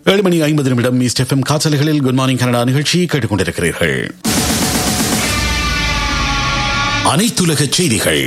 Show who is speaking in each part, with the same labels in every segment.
Speaker 1: ஏழு மணி ஐம்பது நிமிடம் ஈஸ்ட் எஃப்எம் காசல்களில் குட் மார்னிங் கனடா நிகழ்ச்சி கேட்டுக்கொண்டிருக்கிறீர்கள் அனைத்துலக செய்திகள்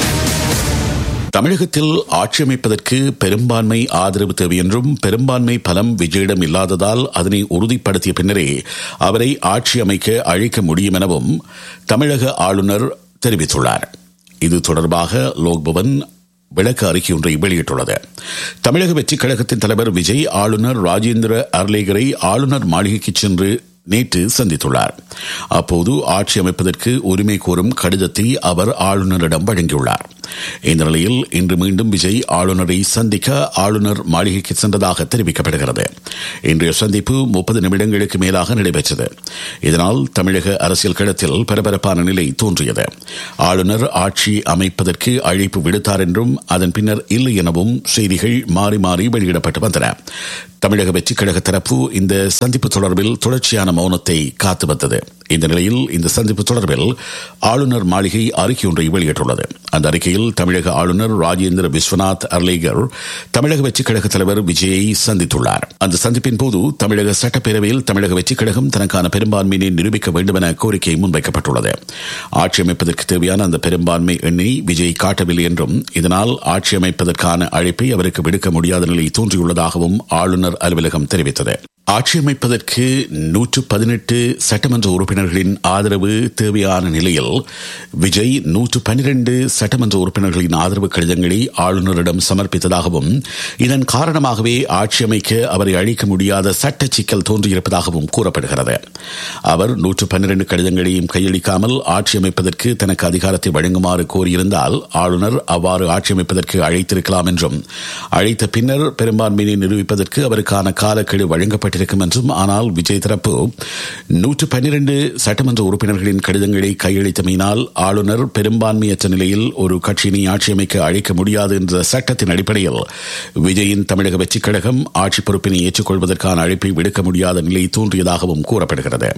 Speaker 1: தமிழகத்தில் ஆட்சி அமைப்பதற்கு பெரும்பான்மை ஆதரவு தேவை என்றும் பெரும்பான்மை பலம் விஜயிடம் இல்லாததால் அதனை உறுதிப்படுத்திய பின்னரே அவரை ஆட்சி அமைக்க அழைக்க முடியும் எனவும் தமிழக ஆளுநர் தெரிவித்துள்ளார் இது தொடர்பாக லோக்பவன் விளக்க அறிக்கை ஒன்றை வெளியிட்டுள்ளது தமிழக வெற்றிக் கழகத்தின் தலைவர் விஜய் ஆளுநர் ராஜேந்திர அர்லேகரை ஆளுநர் மாளிகைக்கு சென்று நேற்று சந்தித்துள்ளார் அப்போது ஆட்சி அமைப்பதற்கு உரிமை கோரும் கடிதத்தை அவர் ஆளுநரிடம் வழங்கியுள்ளார் இந்த நிலையில் இன்று மீண்டும் விஜய் ஆளுநரை சந்திக்க ஆளுநர் மாளிகைக்கு சென்றதாக தெரிவிக்கப்படுகிறது இன்றைய சந்திப்பு முப்பது நிமிடங்களுக்கு மேலாக நடைபெற்றது இதனால் தமிழக அரசியல் களத்தில் பரபரப்பான நிலை தோன்றியது ஆளுநர் ஆட்சி அமைப்பதற்கு அழைப்பு விடுத்தார் என்றும் அதன் பின்னர் இல்லை எனவும் செய்திகள் மாறி மாறி வெளியிடப்பட்டு வந்தன தமிழக வெற்றிக் கழக தரப்பு இந்த சந்திப்பு தொடர்பில் தொடர்ச்சியான மௌனத்தை காத்து வந்தது இந்த நிலையில் இந்த சந்திப்பு தொடர்பில் ஆளுநர் மாளிகை அறிக்கை ஒன்றை வெளியிட்டுள்ளது அந்த அறிக்கையில் தமிழக ஆளுநர் ராஜேந்திர விஸ்வநாத் அர்லேகர் தமிழக வெற்றிக் கழக தலைவர் விஜயை சந்தித்துள்ளார் அந்த சந்திப்பின் போது தமிழக சட்டப்பேரவையில் தமிழக வெற்றிக் கழகம் தனக்கான பெரும்பான்மையினை நிரூபிக்க வேண்டும் என கோரிக்கை முன்வைக்கப்பட்டுள்ளது ஆட்சி அமைப்பதற்கு தேவையான அந்த பெரும்பான்மை எண்ணை விஜய் காட்டவில்லை என்றும் இதனால் ஆட்சி அமைப்பதற்கான அழைப்பை அவருக்கு விடுக்க முடியாத நிலை தோன்றியுள்ளதாகவும் ஆளுநர் அலுவலகம் தெரிவித்தது ஆட்சி அமைப்பதற்கு நூற்று பதினெட்டு சட்டமன்ற உறுப்பினர்களின் ஆதரவு தேவையான நிலையில் விஜய் நூற்று பனிரெண்டு சட்டமன்ற உறுப்பினர்களின் ஆதரவு கடிதங்களை ஆளுநரிடம் சமர்ப்பித்ததாகவும் இதன் காரணமாகவே ஆட்சி அமைக்க அவரை அழிக்க முடியாத சட்ட சிக்கல் தோன்றியிருப்பதாகவும் கூறப்படுகிறது அவர் நூற்று பன்னிரண்டு கடிதங்களையும் கையளிக்காமல் ஆட்சி அமைப்பதற்கு தனக்கு அதிகாரத்தை வழங்குமாறு கோரியிருந்தால் ஆளுநர் அவ்வாறு ஆட்சி அமைப்பதற்கு அழைத்திருக்கலாம் என்றும் அழைத்த பின்னர் பெரும்பான்மையை நிரூபிப்பதற்கு அவருக்கான காலக்கெடு வழங்கப்பட்டிருக்கும் என்றும் ஆனால் விஜய் தரப்பு நூற்று பன்னிரண்டு சட்டமன்ற உறுப்பினர்களின் கடிதங்களை கையளித்தமையினால் ஆளுநர் பெரும்பான்மையற்ற நிலையில் ஒரு கட்சியினை ஆட்சி அமைக்க அழைக்க முடியாது என்ற சட்டத்தின் அடிப்படையில் விஜயின் தமிழக வெற்றிக் கழகம் ஆட்சி பொறுப்பினை ஏற்றுக்கொள்வதற்கான அழைப்பை விடுக்க முடியாத நிலை தோன்றியதாகவும் கூறப்படுகிறது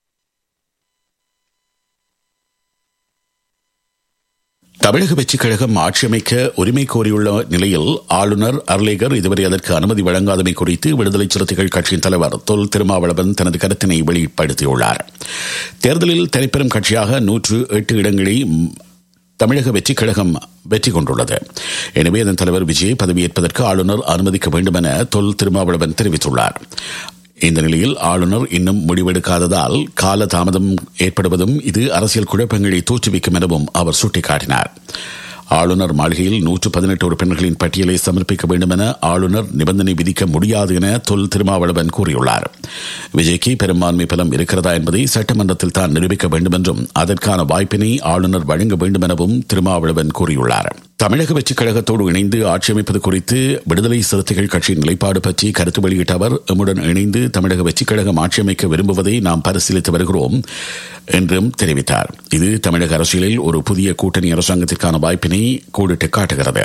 Speaker 1: தமிழக வெற்றிக் கழகம் ஆட்சி அமைக்க உரிமை கோரியுள்ள நிலையில் ஆளுநர் அர்லேகர் இதுவரை அதற்கு அனுமதி வழங்காதமை குறித்து விடுதலை சிறுத்தைகள் கட்சியின் தலைவர் தொல் திருமாவளவன் தனது கருத்தினை வெளிப்படுத்தியுள்ளார் தேர்தலில் தனிப்பெரும் கட்சியாக நூற்று எட்டு இடங்களை தமிழக வெற்றிக் கழகம் வெற்றி கொண்டுள்ளது எனவே அதன் தலைவர் விஜய் பதவியேற்பதற்கு ஆளுநர் அனுமதிக்க வேண்டும் என தொல் திருமாவளவன் தெரிவித்துள்ளார் இந்த நிலையில் ஆளுநர் இன்னும் முடிவெடுக்காததால் கால தாமதம் ஏற்படுவதும் இது அரசியல் குழப்பங்களை தோற்றுவிக்கும் எனவும் அவர் சுட்டிக்காட்டினார் ஆளுநர் மாளிகையில் நூற்று பதினெட்டு உறுப்பினர்களின் பட்டியலை சமர்ப்பிக்க வேண்டும் என ஆளுநர் நிபந்தனை விதிக்க முடியாது என தொல் திருமாவளவன் கூறியுள்ளார் விஜய்க்கு பெரும்பான்மை பலம் இருக்கிறதா என்பதை சட்டமன்றத்தில் தான் நிரூபிக்க வேண்டும் என்றும் அதற்கான வாய்ப்பினை ஆளுநர் வழங்க வேண்டும் எனவும் திருமாவளவன் கூறியுள்ளார் தமிழக வெற்றிக் கழகத்தோடு இணைந்து ஆட்சி அமைப்பது குறித்து விடுதலை சிறுத்தைகள் கட்சியின் நிலைப்பாடு பற்றி கருத்து வெளியிட்ட அவர் எம்முடன் இணைந்து தமிழக வெற்றிக் கழகம் ஆட்சி அமைக்க விரும்புவதை நாம் பரிசீலித்து வருகிறோம் என்றும் தெரிவித்தார் இது தமிழக அரசியலில் ஒரு புதிய கூட்டணி அரசாங்கத்திற்கான வாய்ப்பினை கோடிட்டு காட்டுகிறது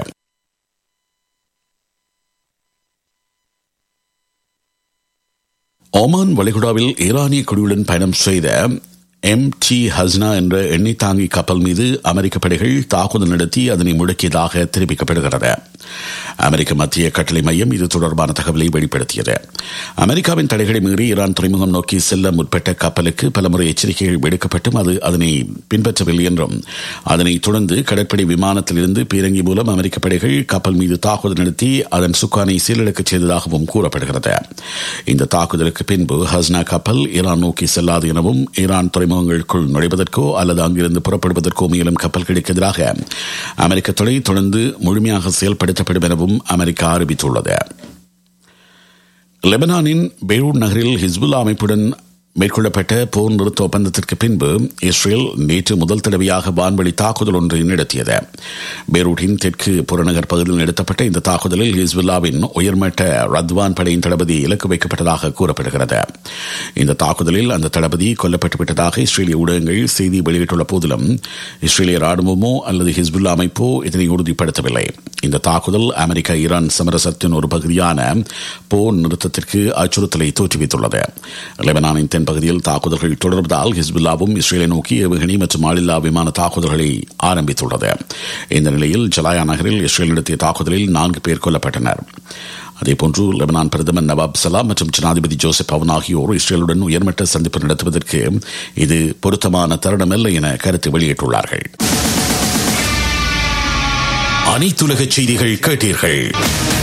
Speaker 1: ஒமான் வளைகுடாவில் ஈரானிய குழுவுடன் பயணம் செய்த எம் டி ஹஸ்னா என்ற எண்ணெய் தாங்கி கப்பல் மீது அமெரிக்க படைகள் தாக்குதல் நடத்தி அதனை முடக்கியதாக தெரிவிக்கப்படுகிறது அமெரிக்க மத்திய கட்டளை மையம் இது தொடர்பான தகவலை வெளிப்படுத்தியது அமெரிக்காவின் தடைகளை மீறி ஈரான் துறைமுகம் நோக்கி செல்ல முற்பட்ட கப்பலுக்கு பலமுறை எச்சரிக்கைகள் விடுக்கப்பட்டும் அது அதனை பின்பற்றவில்லை என்றும் அதனை தொடர்ந்து கடற்படை விமானத்திலிருந்து பீரங்கி மூலம் அமெரிக்க படைகள் கப்பல் மீது தாக்குதல் நடத்தி அதன் சுக்கானை சீலிழக்கச் செய்ததாகவும் கூறப்படுகிறது இந்த தாக்குதலுக்கு பின்பு ஹஸ்னா கப்பல் ஈரான் நோக்கி செல்லாது எனவும் ஈரான் துறைமுகங்களுக்குள் நுழைவதற்கோ அல்லது அங்கிருந்து புறப்படுவதற்கோ முயலும் கப்பல்களுக்கு எதிராக அமெரிக்க துறை தொடர்ந்து முழுமையாக செயல்படுத்தப்படும் எனவும் அமெரிக்கா அறிவித்துள்ளது லெபனானின் பெய்ரூட் நகரில் ஹிஸ்புல்லா அமைப்புடன் மேற்கொள்ளப்பட்ட போர் நிறுத்த ஒப்பந்தத்திற்கு பின்பு இஸ்ரேல் நேற்று முதல் தடவையாக வான்வழி தாக்குதல் ஒன்றை நடத்தியது பெய்ரூட்டின் தெற்கு புறநகர் பகுதியில் நடத்தப்பட்ட இந்த தாக்குதலில் ஹிஸ்புல்லாவின் உயர்மட்ட ரத்வான் படையின் தளபதி இலக்கு வைக்கப்பட்டதாக கூறப்படுகிறது இந்த தாக்குதலில் அந்த தளபதி கொல்லப்பட்டு விட்டதாக இஸ்ரேலிய ஊடகங்கள் செய்தி வெளியிட்டுள்ள போதிலும் இஸ்ரேலிய ராணுவமோ அல்லது ஹிஸ்புல்லா அமைப்போ இதனை உறுதிப்படுத்தவில்லை இந்த தாக்குதல் அமெரிக்கா ஈரான் சமரசத்தின் ஒரு பகுதியான போர் நிறுத்தத்திற்கு அச்சுறுத்தலை தோற்றுவித்துள்ளது லெபனானின் தென் பகுதியில் தாக்குதல்கள் தொடர்வதால் ஹிஸ்புல்லாவும் இஸ்ரேலை நோக்கி ஏவுகணை மற்றும் ஆளில்லா விமான தாக்குதல்களை ஆரம்பித்துள்ளது இந்த நிலையில் ஜலாயா நகரில் இஸ்ரேல் நடத்திய தாக்குதலில் நான்கு பேர் கொல்லப்பட்டனர் அதேபோன்று லெபனான் பிரதமர் நவாப் சலாம் மற்றும் ஜனாதிபதி ஜோசப் பவன் ஆகியோர் இஸ்ரேலுடன் உயர்மட்ட சந்திப்பு நடத்துவதற்கு இது பொருத்தமான தருணமல்ல என கருத்து வெளியிட்டுள்ளார்கள் அனைத்துலக செய்திகள் கேட்டீர்கள்